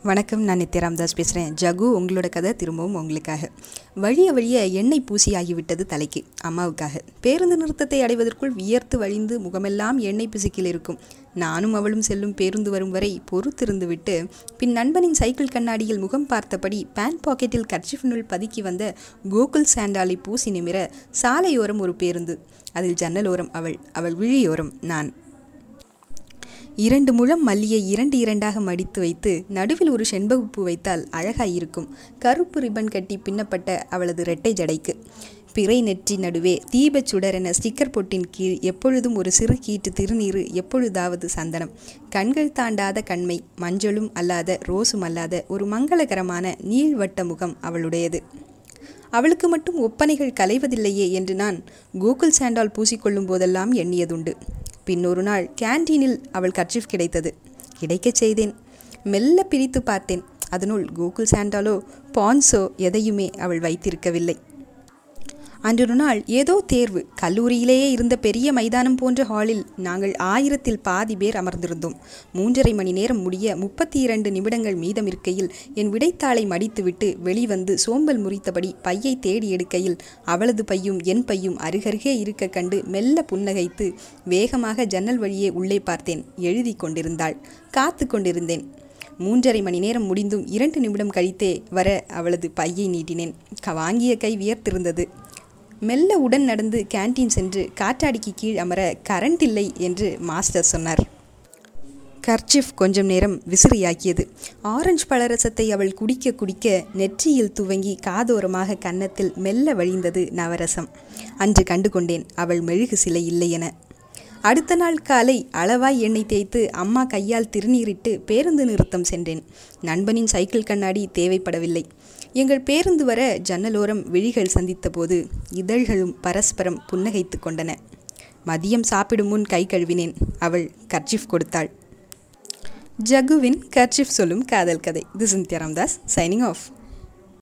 வணக்கம் நான் நித்யா ராம்தாஸ் பேசுகிறேன் ஜகு உங்களோட கதை திரும்பவும் உங்களுக்காக வழிய வழிய எண்ணெய் பூசி ஆகிவிட்டது தலைக்கு அம்மாவுக்காக பேருந்து நிறுத்தத்தை அடைவதற்குள் வியர்த்து வழிந்து முகமெல்லாம் எண்ணெய் பிசுக்கில் இருக்கும் நானும் அவளும் செல்லும் பேருந்து வரும் வரை பொறுத்திருந்து விட்டு பின் நண்பனின் சைக்கிள் கண்ணாடியில் முகம் பார்த்தபடி பேண்ட் பாக்கெட்டில் கர்ச்சிஃபினுள் பதுக்கி வந்த கோகுல் சாண்டாலை பூசி நிமிர சாலையோரம் ஒரு பேருந்து அதில் ஜன்னலோரம் அவள் அவள் விழியோரம் நான் இரண்டு முழம் மல்லியை இரண்டு இரண்டாக மடித்து வைத்து நடுவில் ஒரு செண்பகப்பூ வைத்தால் அழகாயிருக்கும் கருப்பு ரிப்பன் கட்டி பின்னப்பட்ட அவளது இரட்டை ஜடைக்கு பிறை நெற்றி நடுவே தீபச் சுடரென ஸ்டிக்கர் பொட்டின் கீழ் எப்பொழுதும் ஒரு சிறு கீட்டு திருநீறு எப்பொழுதாவது சந்தனம் கண்கள் தாண்டாத கண்மை மஞ்சளும் அல்லாத ரோஸும் அல்லாத ஒரு மங்களகரமான நீள்வட்ட முகம் அவளுடையது அவளுக்கு மட்டும் ஒப்பனைகள் கலைவதில்லையே என்று நான் கோகுல் சாண்டால் பூசிக்கொள்ளும் போதெல்லாம் எண்ணியதுண்டு பின்னொரு நாள் கேன்டீனில் அவள் கர்ச்சிஃப் கிடைத்தது கிடைக்கச் செய்தேன் மெல்ல பிரித்து பார்த்தேன் அதனுள் கோகுல் சாண்டாலோ பான்ஸோ எதையுமே அவள் வைத்திருக்கவில்லை அன்றொரு நாள் ஏதோ தேர்வு கல்லூரியிலேயே இருந்த பெரிய மைதானம் போன்ற ஹாலில் நாங்கள் ஆயிரத்தில் பாதி பேர் அமர்ந்திருந்தோம் மூன்றரை மணி நேரம் முடிய முப்பத்தி இரண்டு நிமிடங்கள் மீதம் இருக்கையில் என் விடைத்தாளை மடித்துவிட்டு வெளிவந்து சோம்பல் முறித்தபடி பையை தேடி எடுக்கையில் அவளது பையும் என் பையும் அருகருகே இருக்க கண்டு மெல்ல புன்னகைத்து வேகமாக ஜன்னல் வழியே உள்ளே பார்த்தேன் எழுதி கொண்டிருந்தாள் காத்து கொண்டிருந்தேன் மூன்றரை மணி நேரம் முடிந்தும் இரண்டு நிமிடம் கழித்தே வர அவளது பையை நீட்டினேன் வாங்கிய கை வியர்த்திருந்தது மெல்ல உடன் நடந்து கேன்டீன் சென்று காற்றாடிக்கு கீழ் அமர கரண்ட் இல்லை என்று மாஸ்டர் சொன்னார் கர்ச்சிஃப் கொஞ்சம் நேரம் விசிறியாக்கியது ஆரஞ்சு பழரசத்தை அவள் குடிக்க குடிக்க நெற்றியில் துவங்கி காதோரமாக கன்னத்தில் மெல்ல வழிந்தது நவரசம் அன்று கண்டு கொண்டேன் அவள் மெழுகு சிலை இல்லை என அடுத்த நாள் காலை அளவாய் எண்ணெய் தேய்த்து அம்மா கையால் திருநீரிட்டு பேருந்து நிறுத்தம் சென்றேன் நண்பனின் சைக்கிள் கண்ணாடி தேவைப்படவில்லை எங்கள் பேருந்து வர ஜன்னலோரம் விழிகள் சந்தித்தபோது இதழ்களும் பரஸ்பரம் புன்னகைத்து கொண்டன மதியம் சாப்பிடும் முன் கை கழுவினேன் அவள் கர்ச்சிஃப் கொடுத்தாள் ஜகுவின் கர்ச்சிஃப் சொல்லும் காதல் கதை this India Ramdas signing of